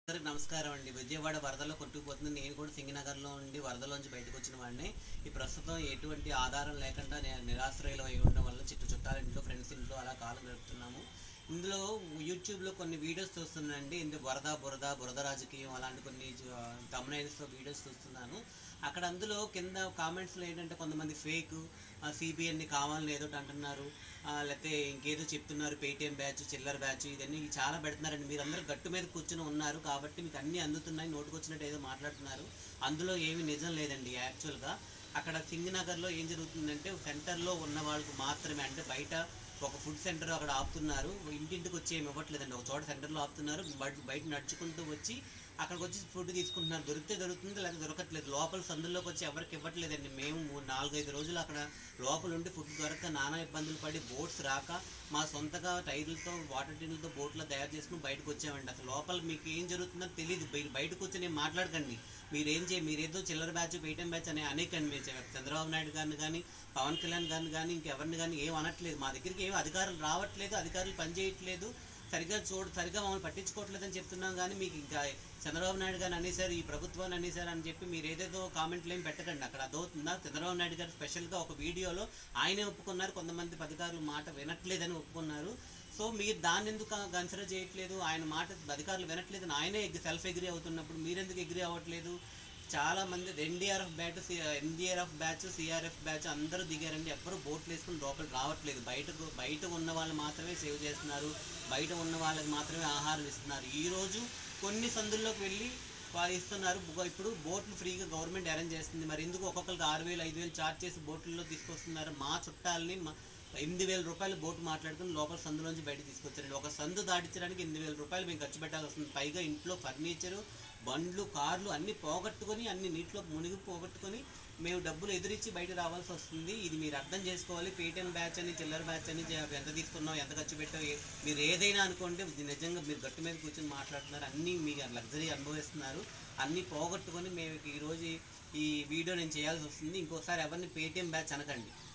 అందరికి నమస్కారం అండి విజయవాడ వరదలో కొట్టుకుపోతుంది నేను కూడా సింగనగర్లో ఉండి వరదలోంచి బయటకు వచ్చిన వాడిని ఈ ప్రస్తుతం ఎటువంటి ఆధారం లేకుండా నేను నిరాశ్రయులు అయి ఉండడం వల్ల చుట్టూ చుట్టాల ఇంట్లో ఫ్రెండ్స్ ఇంట్లో అలా కాలం గడుపుతున్నాము ఇందులో యూట్యూబ్లో కొన్ని వీడియోస్ చూస్తున్నానండి ఇందులో వరద బురద బురద రాజకీయం అలాంటి కొన్ని తమ్నైల్స్తో వీడియోస్ చూస్తున్నాను అక్కడ అందులో కింద కామెంట్స్లో ఏంటంటే కొంతమంది ఫేక్ సిబిఎన్ని కావాలని ఏదో ఒకటి అంటున్నారు ఆ, లేకపోతే ఇంకేదో చెప్తున్నారు పేటిఎం బ్యాచ్ చిల్లర బ్యాచ్ ఇదన్నీ చాలా పెడుతున్నారండి మీరు అందరూ గట్టు మీద కూర్చుని ఉన్నారు కాబట్టి మీకు అన్నీ అందుతున్నాయి నోటుకొచ్చినట్టు ఏదో మాట్లాడుతున్నారు అందులో ఏమీ నిజం లేదండి యాక్చువల్గా అక్కడ సింగనగర్లో ఏం జరుగుతుందంటే సెంటర్లో ఉన్న వాళ్ళకు మాత్రమే అంటే బయట ఒక ఫుడ్ సెంటర్ అక్కడ ఆపుతున్నారు ఇంటింటికి వచ్చి ఏమి ఇవ్వట్లేదండి ఒక చోట సెంటర్లో ఆపుతున్నారు బయట బయట నడుచుకుంటూ వచ్చి అక్కడికి వచ్చి ఫుడ్ తీసుకుంటున్నారు దొరికితే దొరుకుతుంది లేదా దొరకట్లేదు లోపల సందుల్లోకి వచ్చి ఎవరికి ఇవ్వట్లేదండి మేము మూడు నాలుగైదు రోజులు అక్కడ లోపల ఉండి ఫుడ్ దొరక నానా ఇబ్బందులు పడి బోట్స్ రాక మా సొంతగా టైర్లతో వాటర్ టిన్లతో బోట్లో తయారు చేసుకుని బయటకు వచ్చామండి అసలు లోపల మీకు ఏం జరుగుతుందో తెలియదు బయట బయటకు వచ్చి నేను మాట్లాడకండి మీరేం చేయ మీరేదో చిల్లర బ్యాచ్ పేటీఎం బ్యాచ్ అని అనేకండి మీరు చె- చంద్రబాబు నాయుడు గారిని కానీ పవన్ కళ్యాణ్ గారిని కానీ ఇంకెవరిని కానీ ఏం అనట్లేదు మా దగ్గరికి ఏం అధికారులు రావట్లేదు అధికారులు పనిచేయట్లేదు సరిగ్గా చూడ సరిగ్గా మమ్మల్ని పట్టించుకోవట్లేదని చెప్తున్నాం కానీ మీకు ఇంకా చంద్రబాబు నాయుడు గారిని అనేసారు ఈ ప్రభుత్వాన్ని అనేసారు అని చెప్పి మీరు ఏదేదో కామెంట్లు ఏం పెట్టకండి అక్కడ అదవుతుందా చంద్రబాబు నాయుడు గారు స్పెషల్గా ఒక వీడియోలో ఆయనే ఒప్పుకున్నారు కొంతమంది అధికారులు మాట వినట్లేదని ఒప్పుకున్నారు సో మీరు దాన్ని ఎందుకు కన్సిడర్ చేయట్లేదు ఆయన మాట అధికారులు వినట్లేదని ఆయనే సెల్ఫ్ ఎగ్రీ అవుతున్నప్పుడు మీరెందుకు ఎగ్రీ అవ్వట్లేదు చాలా మంది NDRF batch NDRF batch CRF batch అందరూ దిగారండి ఎవ్వరు బోట్లు వేసుకుని లోపలికి రావట్లేదు బయటకు బయట ఉన్న వాళ్ళు మాత్రమే సేవ్ చేస్తున్నారు బయట ఉన్న వాళ్ళకి మాత్రమే ఆహారం ఇస్తున్నారు ఈ రోజు కొన్ని సందుల్లోకి వెళ్ళి వాళ్ళు ఇస్తున్నారు బుగ- ఇప్పుడు బోట్లు ఫ్రీగా గవర్నమెంట్ అరేంజ్ చేస్తుంది మరి ఎందుకు ఒక్కొక్కరికి ఆరు వేలు ఐదు వేలు చార్జ్ చేసి బోట్లలో తీసుకొస్తున్నారు మా చుట్టాలని మా ఎనిమిది వేల రూపాయలు బోటు మాట్లాడుకుని లోపల సందులోంచి బయట తీసుకొచ్చారండి ఒక సందు దాటించడానికి ఎనిమిది వేల రూపాయలు మేము ఖర్చు పెట్టాల్సి వస్తుంది పైగా ఇంట్లో ఫర్నిచరు బండ్లు కార్లు అన్ని పోగొట్టుకొని అన్ని నీటిలో మునిగి పోగొట్టుకొని మేము డబ్బులు ఎదురిచ్చి బయట రావాల్సి వస్తుంది ఇది మీరు అర్థం చేసుకోవాలి పేటిఎం బ్యాచ్ అని చిల్లర బ్యాచ్ అని జ- ఎంత తీసుకున్నావు ఎంత ఖర్చు పెట్టావు ఏ- మీరు ఏదైనా అనుకోండి ఇది నిజంగా మీరు గట్టు మీద కూర్చొని మాట్లాడుతున్నారు అన్నీ మీ లగ్జరీ అనుభవిస్తున్నారు అన్నీ పోగొట్టుకొని మేము ఈరోజు ఈ వీడియో నేను చేయాల్సి వస్తుంది ఇంకోసారి ఎవరిని పేటిఎం బ్యాచ్ అనకండి